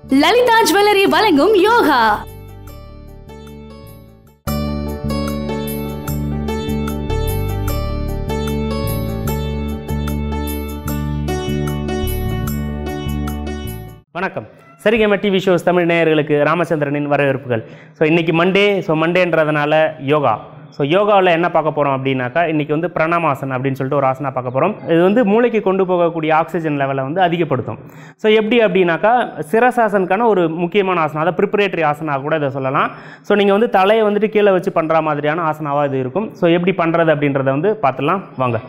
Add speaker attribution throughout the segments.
Speaker 1: Lalitha jewellery வழங்கும் யோகா
Speaker 2: வணக்கம் சரிகம TV shows Tamil நேயர்களுக்கு ராமச்சந்திரனின் வரவேற்புகள் ஸோ இன்றைக்கி மண்டே ஸோ மண்டேன்றதுனால யோகா ஸோ யோகாவில் என்ன பார்க்க போகிறோம் அப்படின்னாக்கா இன்றைக்கி வந்து பிரணாமாசன் அப்படின்னு சொல்லிட்டு ஒரு ஆசனா பார்க்க போகிறோம் இது வந்து மூளைக்கு கொண்டு போகக்கூடிய ஆக்சிஜன் லெவலை வந்து அதிகப்படுத்தும் ஸோ எப்படி அப்படின்னாக்கா சிரசாசனுக்கான ஒரு முக்கியமான ஆசனம் அதாவது ப்ரிப்பரேட்டரி ஆசனா கூட இதை சொல்லலாம் ஸோ நீங்கள் வந்து தலையை வந்துட்டு கீழே வச்சு பண்ணுற மாதிரியான ஆசனாவாக இது இருக்கும் ஸோ எப்படி பண்ணுறது அப்படின்றத வந்து பார்த்துலாம் வாங்க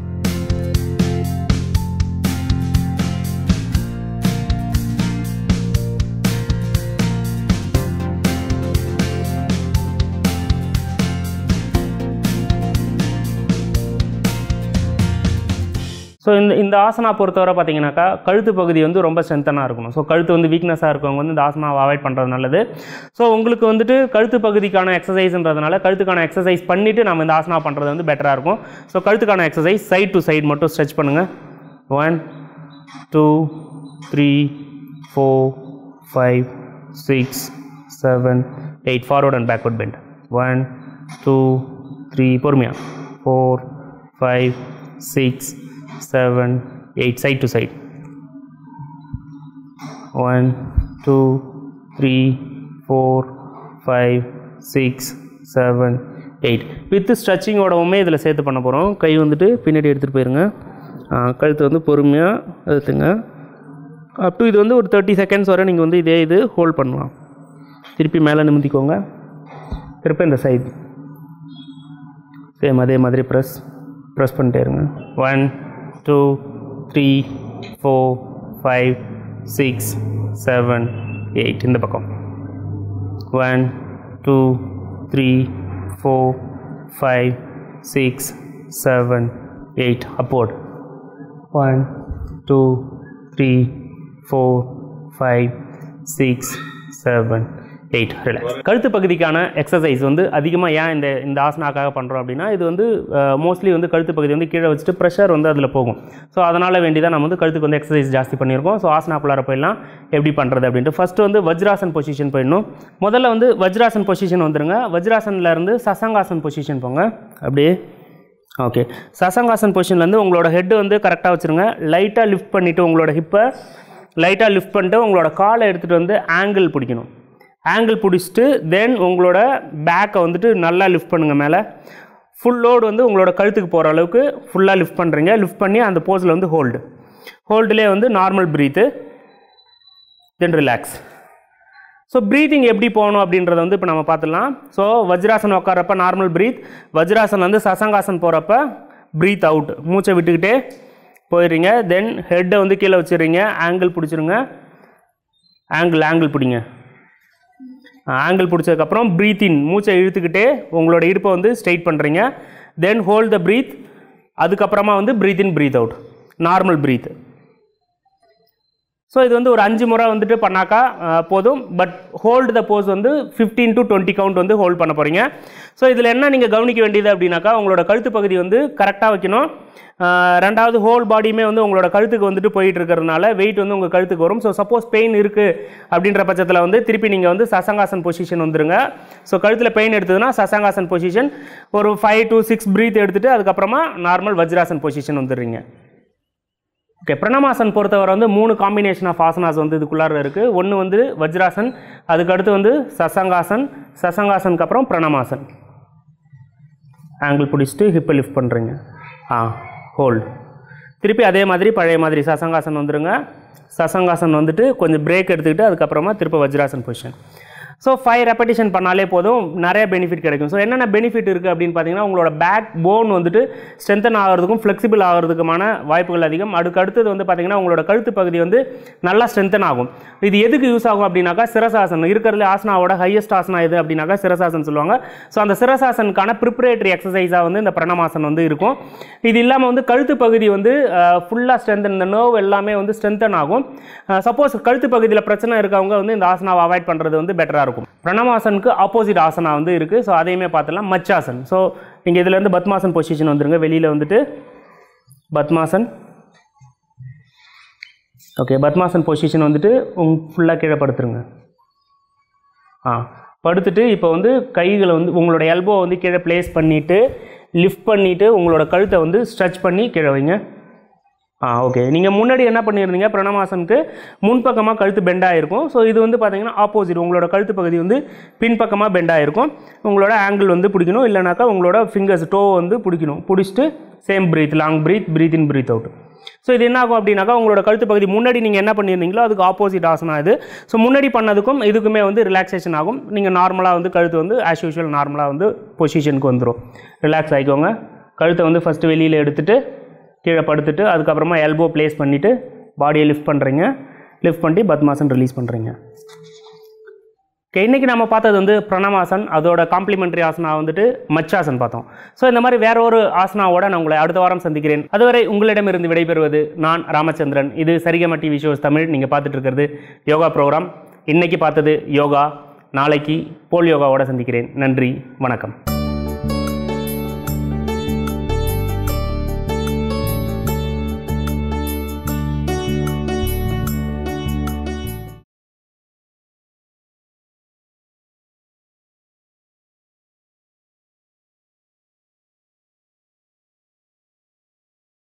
Speaker 2: ஸோ இந்த இந்த ஆசனா பொறுத்தவரை பார்த்தீங்கன்னாக்கா கழுத்து பகுதி வந்து ரொம்ப ஸ்ட்ரென்த்தனாக இருக்கணும் ஸோ கழுத்து வந்து வீக்னஸாக இருக்கவங்க வந்து இந்த ஆசனாவை அவாய்ட் பண்ணுறது நல்லது ஸோ உங்களுக்கு வந்துட்டு கழுத்து பகுதிக்கான எக்ஸசைஸ்ன்றதுனால கழுத்துக்கான எக்ஸசைஸ் பண்ணிவிட்டு நம்ம இந்த ஆசனா பண்ணுறது வந்து பெட்டராக இருக்கும் ஸோ கழுத்துக்கான எக்ஸசைஸ் சைட் டு சைடு மட்டும் ஸ்ட்ரெச் பண்ணுங்கள் one two three four five six seven eight forward and backward bend one two three பொறுமையாக four five six seven eight side to side one two three four five six seven eight with ஸ்ட்ரெச்சிங்கோடவுமே இதில் சேர்த்து பண்ண போகிறோம் கை வந்துட்டு பின்னாடி எடுத்துகிட்டு போயிருங்க ஆ, கழுத்தை வந்து பொறுமையாக அழுத்துங்க அப் டு இது வந்து ஒரு தேர்ட்டி செகண்ட்ஸ் வரை நீங்கள் வந்து இதே இது ஹோல்ட் பண்ணலாம் திருப்பி மேலே நிமித்திக்கோங்க திருப்பி இந்த சைடு சேம் அதே மாதிரி ப்ரெஸ் ப்ரெஸ் பண்ணிட்டே இருங்க one two three four five six seven eight இந்த பக்கம் one two three four five six seven eight upward one two three four five six seven eight relax கழுத்து பகுதிக்கான எக்ஸசைஸ் வந்து அதிகமாக ஏன் இந்த இந்த ஆசனாக்காக பண்ணுறோம் அப்படின்னா இது வந்து மோஸ்ட்லி வந்து கழுத்து பகுதி வந்து கீழே வச்சுட்டு ப்ரெஷர் வந்து அதில் போகும் ஸோ அதனால் வேண்டி தான் நம்ம வந்து கழுத்துக்கு வந்து எக்ஸசைஸ் ஜாஸ்தி பண்ணியிருக்கோம் ஸோ ஆசனாக்குள்ளார போயிடலாம் எப்படி பண்ணுறது அப்படின்ட்டு ஃபஸ்ட்டு வந்து வஜ்ராசன் பொசிஷன் போயிடணும் முதல்ல வந்து வஜ்ராசன் பொசிஷன் வந்துருங்க வஜ்ராசன்ல இருந்து சசங்காசன் பொசிஷன் போங்க அப்படியே ஓகே சசங்காசன் பொசிஷன்லேருந்து உங்களோட ஹெட் வந்து கரெக்டாக வச்சுருங்க லைட்டாக லிஃப்ட் பண்ணிவிட்டு உங்களோட ஹிப்பை லைட்டாக லிஃப்ட் பண்ணிட்டு உங்களோட காலை எடுத்துகிட்டு வந்து ஆங்கிள் பிடிக்கணும் ஆங்கிள் பிடிச்சிட்டு தென் உங்களோட பேக்கை வந்துட்டு நல்லா லிஃப்ட் பண்ணுங்கள் மேலே ஃபுல் லோடு வந்து உங்களோட கழுத்துக்கு போகிற அளவுக்கு ஃபுல்லாக லிஃப்ட் பண்ணுறீங்க லிஃப்ட் பண்ணி அந்த போஸில் வந்து ஹோல்டு ஹோல்டுலேயே வந்து normal breath then relax so breathing எப்படி போகணும் அப்படின்றத வந்து இப்போ நம்ம பார்த்துடலாம் ஸோ வஜ்ராசன் உட்காரப்ப நார்மல் ப்ரீத் வஜ்ராசன் வந்து சசங்காசன் போகிறப்ப ப்ரீத் அவுட் மூச்சை விட்டுக்கிட்டே போயிடுறீங்க தென் ஹெட்டை வந்து கீழே வச்சிடுறீங்க ஆங்கிள் பிடிச்சிருங்க ஆங்கிள் ஆங்கிள் பிடிங்க ஆங்கிள் பிடிச்சதுக்கப்புறம் ப்ரீத் இன் மூச்சை இழுத்துக்கிட்டே உங்களோட இடுப்பை வந்து ஸ்ட்ரைட் பண்ணுறீங்க தென் ஹோல்ட் த ப்ரீத் அதுக்கப்புறமா வந்து breath in breath out normal breath so இது வந்து ஒரு அஞ்சு முறை வந்துட்டு பண்ணாக்கா அஹ், போதும் பட் ஹோல்டு த போஸ் வந்து 15 டு டுவெண்ட்டி கவுண்ட் வந்து ஹோல்ட் பண்ண போகிறீங்க ஸோ இதில் என்ன நீங்கள் கவனிக்க வேண்டியது அப்படின்னாக்கா உங்களோட கழுத்து பகுதி வந்து கரெக்டாக வைக்கணும் அஹ், ரெண்டாவது ஹோல் பாடியுமே வந்து உங்களோட கழுத்துக்கு வந்துட்டு போயிட்டு இருக்கிறதுனால வெயிட் வந்து உங்கள் கழுத்துக்கு வரும் ஸோ சப்போஸ் பெயின் இருக்குது அப்படின்ற பட்சத்தில் வந்து திருப்பி நீங்கள் வந்து சசங்காசன் பொசிஷன் வந்துருங்க ஸோ கழுத்தில் பெயின் எடுத்ததுன்னா சசங்காசன் பொசிஷன் ஒரு ஃபைவ் டு சிக்ஸ் ப்ரீத் எடுத்துகிட்டு அதுக்கப்புறமா நார்மல் வஜ்ராசன் பொசிஷன் வந்துடுறீங்க ஓகே பிரணமாசன் பொறுத்தவரை வந்து மூணு காம்பினேஷன் ஆஃப் ஆசனாஸ் வந்து இதுக்குள்ளார இருக்குது ஒன்று வந்து வஜ்ராசன் அதுக்கடுத்து வந்து சசங்காசன் சசங்காசனுக்கு அப்புறம் பிரணமாசன் ஆங்கிள் பிடிச்சிட்டு ஹிப்பை லிஃப்ட் பண்ணுறீங்க ஆ ஹோல்டு திருப்பி அதே மாதிரி பழைய மாதிரி சசங்காசன் வந்துருங்க சசங்காசன் வந்துட்டு கொஞ்சம் பிரேக் எடுத்துக்கிட்டு அதுக்கப்புறமா திருப்பி Vajrasana position so five repetition பண்ணாலே போதும் நிறைய பெனிஃபிட் கிடைக்கும் ஸோ என்னென்ன பெனிஃபிட் இருக்குது அப்படின்னு பார்த்தீங்கன்னா உங்களோட பேக் போன் வந்துட்டு ஸ்ட்ரென்தன் ஆகிறதுக்கும் ஃப்ளெக்சிபிள் ஆகிறதுக்குமான வாய்ப்புகள் அதிகம் அதுக்கு அடுத்தது வந்து பார்த்தீங்கன்னா உங்களோட கழுத்து பகுதி வந்து நல்லா ஸ்ட்ரென்தன் ஆகும் இது எதுக்கு யூஸ் ஆகும் அப்படின்னாக்கா சிரசாசன் இருக்கிறதுல ஆசனாவோட ஹையஸ்ட் ஆசனா எது அப்படின்னாக்கா சிரசாசன் சொல்லுவாங்க ஸோ அந்த சிரசாசனுக்கான ப்ரிப்பரேட்டரி எக்ஸசைஸாக வந்து இந்த பிரணமாசன் வந்து இருக்கும் இது இல்லாமல் வந்து கழுத்து பகுதி வந்து ஃபுல்லாக ஸ்ட்ரென்தன் இந்த நர்வ் எல்லாமே வந்து ஸ்ட்ரென்தன் ஆகும் சப்போஸ் கழுத்து பகுதியில் பிரச்சனை இருக்கவங்க வந்து இந்த ஆசனாவை அவாய்ட் பண்ணுறது வந்து பெட்டராக இருக்கும் பிரணமாசனுக்கு ஆப்போசிட் ஆசனா வந்து இருக்குது ஸோ அதையுமே பார்த்துலாம் மச்சாசன் ஸோ நீங்கள் இதுலேருந்து பத்மாசன் பொசிஷன் வந்துருங்க வெளியில் வந்துட்டு பத்மாசன் ஓகே பத்மாசன் பொசிஷன் வந்துட்டு உங் ஃபுல்லாக கீழே படுத்துருங்க ஆ படுத்துட்டு இப்போ வந்து கைகளை வந்து உங்களோட எல்போ வந்து கீழே ப்ளேஸ் பண்ணிவிட்டு லிஃப்ட் பண்ணிவிட்டு உங்களோட கழுத்தை வந்து ஸ்ட்ரெச் பண்ணி கீழே வைங்க ஆ ஓகே நீங்கள் முன்னாடி என்ன பண்ணியிருந்தீங்க பிரணமாசனுக்கு முன்பக்கமாக கழுத்து பெண்ட் ஆகிருக்கும் ஸோ இது வந்து பார்த்தீங்கன்னா ஆப்போசிட் உங்களோட கழுத்து பகுதி வந்து பின்பக்கமாக பெண்ட் ஆகிருக்கும் உங்களோட ஆங்கிள் வந்து பிடிக்கணும் இல்லைனாக்கா உங்களோட ஃபிங்கர்ஸ் டோ வந்து பிடிக்கணும் பிடிச்சிட்டு same breath long breath breath in breath out so இது என்ன ஆகும் அப்படின்னாக்கா உங்களோட கழுத்து பகுதி முன்னாடி நீங்கள் என்ன பண்ணியிருந்தீங்களோ அதுக்கு ஆப்போசிட் ஆசனா இது ஸோ முன்னாடி பண்ணதுக்கும் இதுக்குமே வந்து ரிலாக்ஸேஷன் ஆகும் நீங்கள் நார்மலாக வந்து கழுத்து வந்து ஆஸ் யூஷுவல் நார்மலாக வந்து பொசிஷனுக்கு வந்துடும் ரிலாக்ஸ் ஆகிக்கோங்க கழுத்தை வந்து ஃபஸ்ட்டு வெளியில் எடுத்துட்டு கீழே படுத்துட்டு அதுக்கப்புறமா எல்போ ப்ளேஸ் பண்ணிவிட்டு பாடியை லிஃப்ட் பண்ணுறீங்க லிஃப்ட் பண்ணி பத்மாசன் ரிலீஸ் பண்ணுறீங்க ஓகே இன்றைக்கி நம்ம பார்த்தது வந்து பிரணமாசன் அதோட காம்ப்ளிமெண்ட்ரி ஆசனா வந்துட்டு மச்சாசன் பார்த்தோம் ஸோ இந்த மாதிரி வேற ஒரு ஆசனாவோட நான் உங்களை அடுத்த வாரம் சந்திக்கிறேன் அதுவரை உங்களிடமிருந்து விடைபெறுவது நான் ராமச்சந்திரன் இது சரிகம டிவி ஷோஸ் தமிழ் நீங்கள் பார்த்துட்டு இருக்கிறது யோகா ப்ரோக்ராம் இன்னைக்கு பார்த்தது யோகா நாளைக்கு போல் யோகாவோட சந்திக்கிறேன் நன்றி வணக்கம்